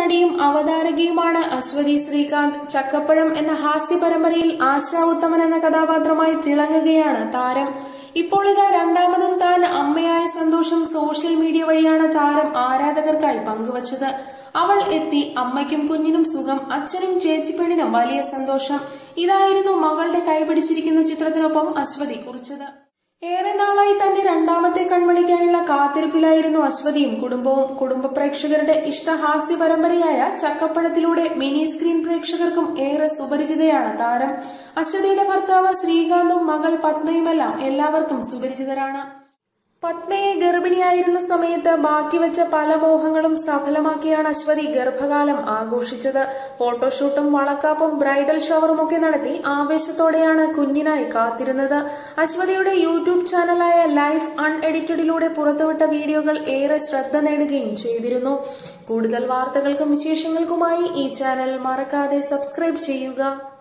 നടിയും അവതാരകയുമാണ് അശ്വതി ശ്രീകാന്ത് ചക്കപ്പഴം എന്ന ഹാസ്യ പരമ്പരയിൽ ആശാ ഉത്തമൻ എന്ന കഥാപാത്രമായി തിളങ്ങുകയാണ് താരം ഇപ്പോൾ ഇതാ രണ്ടാമതും താൻ അമ്മയായ സന്തോഷം സോഷ്യൽ മീഡിയ വഴിയാണ് താരം ആരാധകർക്കായി പങ്കുവച്ചത് അവൾ എത്തി അമ്മയ്ക്കും കുഞ്ഞിനും സുഖം അച്ഛനും ചേച്ചിപ്പെണ്ണിനും വലിയ സന്തോഷം ഇതായിരുന്നു മകളുടെ കൈപിടിച്ചിരിക്കുന്ന ചിത്രത്തിനൊപ്പം അശ്വതി കുറിച്ചത് ഏറെ നാളായി തന്റെ രണ്ടാമത്തെ കൺമണിക്കായുള്ള കാത്തിരിപ്പിലായിരുന്നു അശ്വതിയും കുടുംബവും കുടുംബ പ്രേക്ഷകരുടെ ഇഷ്ടഹാസ്യ പരമ്പരയായ ചക്കപ്പഴത്തിലൂടെ മിനി സ്ക്രീൻ പ്രേക്ഷകർക്കും ഏറെ സുപരിചിതയാണ് താരം അശ്വതിയുടെ ഭർത്താവ് ശ്രീകാന്തും മകൾ പത്മയുമെല്ലാം എല്ലാവർക്കും സുപരിചിതരാണ് പത്മയെ ഗർഭിണിയായിരുന്ന സമയത്ത് ബാക്കി വെച്ച പല മോഹങ്ങളും സഫലമാക്കിയാണ് അശ്വതി ഗർഭകാലം ആഘോഷിച്ചത് ഫോട്ടോഷൂട്ടും വളക്കാപ്പും ബ്രൈഡൽ ഷവറും ഒക്കെ നടത്തി ആവേശത്തോടെയാണ് കുഞ്ഞിനായി കാത്തിരുന്നത് അശ്വതിയുടെ യൂട്യൂബ് ചാനലായ ലൈഫ് അൺഎഡിറ്റഡിലൂടെ പുറത്തുവിട്ട വീഡിയോകൾ ഏറെ ശ്രദ്ധ നേടുകയും ചെയ്തിരുന്നു കൂടുതൽ വാർത്തകൾക്കും വിശേഷങ്ങൾക്കുമായി ഈ ചാനൽ മറക്കാതെ സബ്സ്ക്രൈബ് ചെയ്യുക